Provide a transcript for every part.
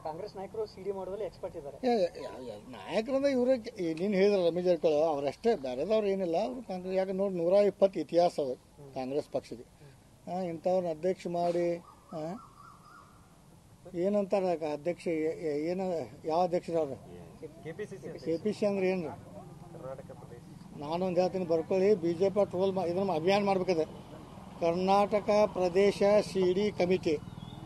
ಕಾಂಗ್ರೆಸ್ ನಾಯಕರು ಸಿಡಿ ಮಾಡೋದ್ರಲ್ಲಿ ಎಕ್ಸ್ಪರ್ಟ್ ಇದ್ದಾರೆ ನಾಯಕರಂದ್ರೆ ಇವ್ರೆ ನೀನು ಹೇಳಿದ್ರ ರಮೇಶ್ ಜಾರಕಿಹೊಳಿ ಅವರಷ್ಟೇ ಬೇರೆದವ್ರು ಏನಿಲ್ಲ ಅವರು ಕಾಂಗ್ರೆಸ್ ಯಾಕೆ ನೋಡಿ ನೂರ ಇಪ್ಪತ್ತು ಇತಿಹಾಸ ಅದು ಕಾಂಗ್ರೆಸ್ ಪಕ್ಷದ ಹಾಂ ಇಂಥವ್ರನ್ನ ಅಧ್ಯಕ್ಷ ಮಾಡಿ ಹಾಂ ಏನಂತಾರ ಅಧ್ಯಕ್ಷ ಏ- ಏ- ಏನ ಯಾವ ಅಧ್ಯಕ್ಷರು ಅವ್ರು ಕೆಪಿಸಿಸಿ ಕೆ ಪಿ ಸಿ ಅಂದ್ರೆ ಏನು ಕರ್ನಾಟಕ ಪ್ರದೇಶ ನಾನೊಂದು ಹೇಳ್ತೀನಿ ಬರ್ಕೊಳ್ಳಿ ಬಿ ಜೆ ಪಿ ಟ್ರೋಲ್ ಮಾ ಇದನ್ನ ಅಭಿಯಾನ ಮಾಡ್ಬೇಕದೆ Karnataka Pradesh C D committee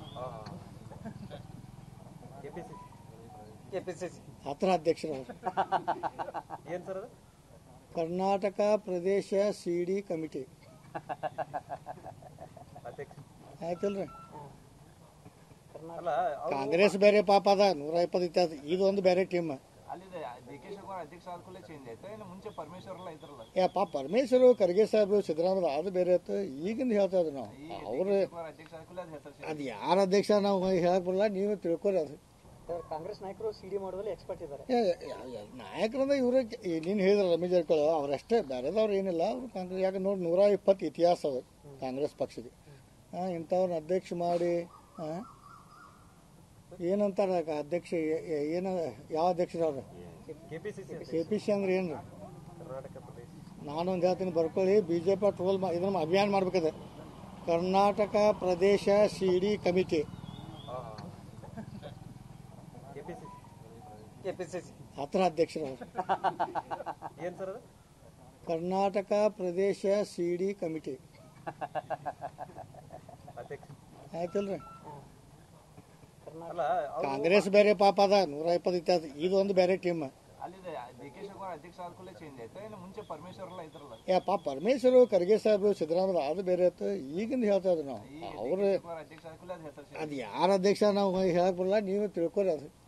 KPCC KPCC ಹತ್ರ ಅಧ್ಯಕ್ಷರು ಅವ್ರು ಏನ್ ಸರ್ ಅದು Karnataka Pradesh C D committee ಅಧ್ಯಕ್ಷ ಆಯ್ತಲ್ರಿ ಅಲ್ಲ ಅವ್ರು ಕಾಂಗ್ರೆಸ್ ಬೇರೆ ಪಾಪ ಅದ ನೂರ ಇಪ್ಪತ್ತು ಇತ್ಯಾಸ ಇದೊಂದು ಬೇರೆ ಟೀಮ್ ಅಲ್ಲಿದೆ ಡಿ ಕೆ ಶಿವಕುಮಾರ್ ಅಧ್ಯಕ್ಷ ಆದ್ಕೂಲೆ ಚೇಂಜ್ ಆಯ್ತು ಇನ್ನು ಮುಂಚೆ ಪರಮೇಶ್ವರ್ ಎಲ್ಲ ಇದ್ರಲ್ಲ ಯಾ ಪಾಪ ಪರಮೇಶ್ವರ್ ಖರ್ಗೆ ಸಾಹೇಬ್ರು ಸಿದ್ದರಾಮಯ್ಯ ಅದು ಬೇರೆ ಆಯ್ತು ಈಗಿಂದ ಹೇಳ್ತಾ ಇದ್ವಿ ನಾವು ಈ ಡಿ ಅವ್ರು ಕೆ ಶಿವಕುಮಾರ್ ಅಧ್ಯಕ್ಷ ಆದ್ಕೂಲೆ ಅದು ಹೆಸರು ಅದು ಯಾರ ಅಧ್ಯಕ್ಷ ನಾವು ಹೇಳಕ್ ಬರಲ್ಲ ನೀವು ತಿಳ್ಕೊರಿ ಅದು ಸರ್ ಕಾಂಗ್ರೆಸ್ ನಾಯಕರು ಸಿಡಿ ಮಾಡೋದ್ರಲ್ಲಿ ಎಕ್ಸ್ಪರ್ಟ್ ಇದ್ದಾರೆ ನಾಯಕರಂದ್ರೆ ಇವ್ರೆ ನೀನು ಹೇಳಿದ್ರ ರಮೇಶ್ ಜಾರಕಿಹೊಳಿ ಅವರಷ್ಟೇ ಬೇರೆದವ್ರು ಏನಿಲ್ಲ ಅವರು ಕಾಂಗ್ರೆಸ್ ಯಾಕೆ ನೋಡಿ ನೂರ ಇಪ್ಪತ್ತು ಇತಿಹಾಸ ಅದು ಕಾಂಗ್ರೆಸ್ ಪಕ್ಷದ ಹಾಂ ಇಂಥವ್ರನ್ನ ಅಧ್ಯಕ್ಷ ಮಾಡಿ ಹಾಂ ಏನಂತಾರ ಅಧ್ಯಕ್ಷ ಏ- ಏ- ಏನ ಯಾವ ಅಧ್ಯಕ್ಷರು ಅವ್ರು ಕೆಪಿಸಿಸಿ ಕೆ ಪಿ ಸಿ ಅಂದ್ರೆ ಏನು ಕರ್ನಾಟಕ ಪ್ರದೇಶ ನಾನೊಂದು ಹೇಳ್ತೀನಿ ಬರ್ಕೊಳ್ಳಿ ಬಿ ಜೆ ಪಿ ಟ್ರೋಲ್ ಮಾ ಇದನ್ನ ಅಭಿಯಾನ ಮಾಡ್ಬೇಕದೆ Karnataka Pradesh C D committee KPCC KPCC ಹತ್ರ ಅಧ್ಯಕ್ಷರು ಅವ್ರು ಏನ್ ಸರ್ ಅದು Karnataka Pradesh C D committee ಅಧ್ಯಕ್ಷ ಆಯ್ತಲ್ರಿ ಅಲ್ಲ ಅವ್ರು ಕಾಂಗ್ರೆಸ್ ಬೇರೆ ಪಾಪ ಅದ ನೂರ ಇಪ್ಪತ್ತು ಇತ್ಯಾಸ ಇದೊಂದು ಬೇರೆ ಟೀಮ್ ಅಲ್ಲಿದೆ ಡಿ ಕೆ ಶಿವಕುಮಾರ್ ಅಧ್ಯಕ್ಷ ಆದ್ಕೂಲೆ ಚೇಂಜ್ ಆಯ್ತು ಇನ್ನು ಮುಂಚೆ ಪರಮೇಶ್ವರ್ ಎಲ್ಲ ಇದ್ರಲ್ಲ ಯಾ ಪಾಪ ಪರಮೇಶ್ವರ್ ಖರ್ಗೆ ಸಾಹೇಬ್ರು ಸಿದ್ದರಾಮಯ್ಯ ಅದು ಬೇರೆ ಆಯ್ತು ಈಗಿಂದ ಹೇಳ್ತಾ ಇದ್ವಿ ನಾವು ಈ ಡಿ ಕೆ ಅವ್ರು ಶಿವಕುಮಾರ್ ಅಧ್ಯಕ್ಷ ಆದ್ಕೂಲೆ ಅದು ಹೆಸರು ಅದು ಯಾರ ಅಧ್ಯಕ್ಷ ನಾವು ಹೇಳಕ್ ಬರಲ್ಲ ನೀವು ತಿಳ್ಕೊರಿ ಅದು